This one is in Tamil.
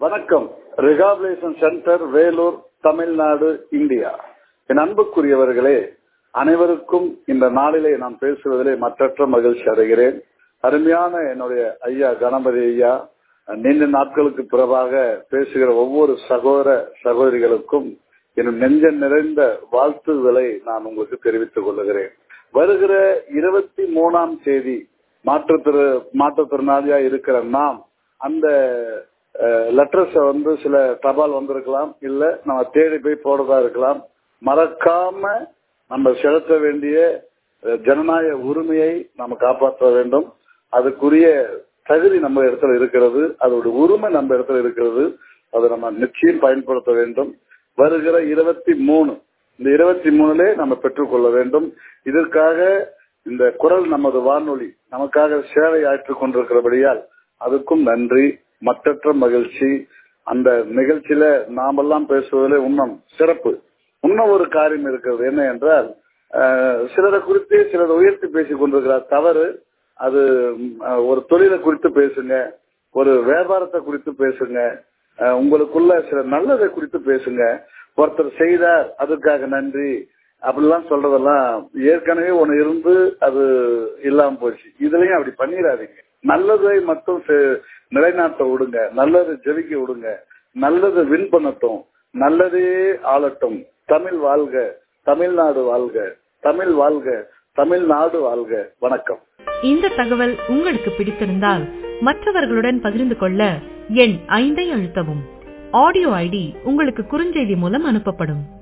வணக்கம் rehabilitation center Vellore Tamil Nadu India என் அன்புக்குரியவர்களே அனைவருக்கும் இந்த நாளிலே நான் பேசுவதிலே மற்றற்ற மகிழ்ச்சி அடைகிறேன் அருமையான என்னுடைய ஐயா கணபதி ஐயா நீண்ட நாட்களுக்கு பிறவாக பேசுகிற ஒவ்வொரு சகோதர சகோதரிகளுக்கும் என் நெஞ்ச நிறைந்த வாழ்த்துதலை நான் உங்களுக்கு தெரிவித்துக் கொள்ளுகிறேன் வருகிற இருபத்தி மூணாம் தேதி மாற்றுத்திற மாற்றுத்திறனாளியா இருக்கிற நாம் அந்த லெட்டர்ஸ வந்து சில தபால் வந்திருக்கலாம் இல்ல நம்ம தேடி போய் போடுறதா இருக்கலாம் மறக்காம நம்ம செலுத்த வேண்டிய ஜனநாயக உரிமையை நம்ம காப்பாற்ற வேண்டும் அதுக்குரிய தகுதி நம்ம இடத்துல இருக்கிறது அதோட உரிமை நம்ம இடத்துல இருக்கிறது அதை நம்ம நிச்சயம் பயன்படுத்த வேண்டும் வருகிற இருபத்தி மூணு இந்த இருபத்தி மூணுலே நம்ம பெற்றுக்கொள்ள வேண்டும் இதற்காக இந்த குரல் நமது வானொலி நமக்காக சேவை ஆற்றிக் கொண்டிருக்கிறபடியால் அதுக்கும் நன்றி மற்றற்ற மகிழ்ச்சி அந்த நிகழ்ச்சியில நாமெல்லாம் பேசுவதிலே இன்னும் சிறப்பு இன்னும் ஒரு காரியம் இருக்கிறது என்ன என்றால் சிலரை குறித்து சிலர் உயர்த்தி பேசிக் கொண்டிருக்கிறார் தவறு அது ஒரு தொழிலை குறித்து பேசுங்க ஒரு வியாபாரத்தை குறித்து பேசுங்க உங்களுக்குள்ள சில நல்லதை குறித்து பேசுங்க ஒருத்தர் செய்தார் அதுக்காக நன்றி அப்படிலாம் சொல்றதெல்லாம் ஏற்கனவே ஒண்ணு இருந்து அது இல்லாம போச்சு இதுலயும் அப்படி பண்ணிடாதீங்க நல்லதை மட்டும் நிலைநாட்ட விடுங்க நல்லது ஜெபிக்க விடுங்க நல்லது வின் பண்ணட்டும் நல்லதே ஆளட்டும் தமிழ் வாழ்க தமிழ்நாடு வாழ்க தமிழ் வாழ்க தமிழ்நாடு வாழ்க வணக்கம் இந்த தகவல் உங்களுக்கு பிடித்திருந்தால் மற்றவர்களுடன் பகிர்ந்து கொள்ள எண் ஐந்தை அழுத்தவும் ஆடியோ ஐடி உங்களுக்கு குறுஞ்செய்தி மூலம் அனுப்பப்படும்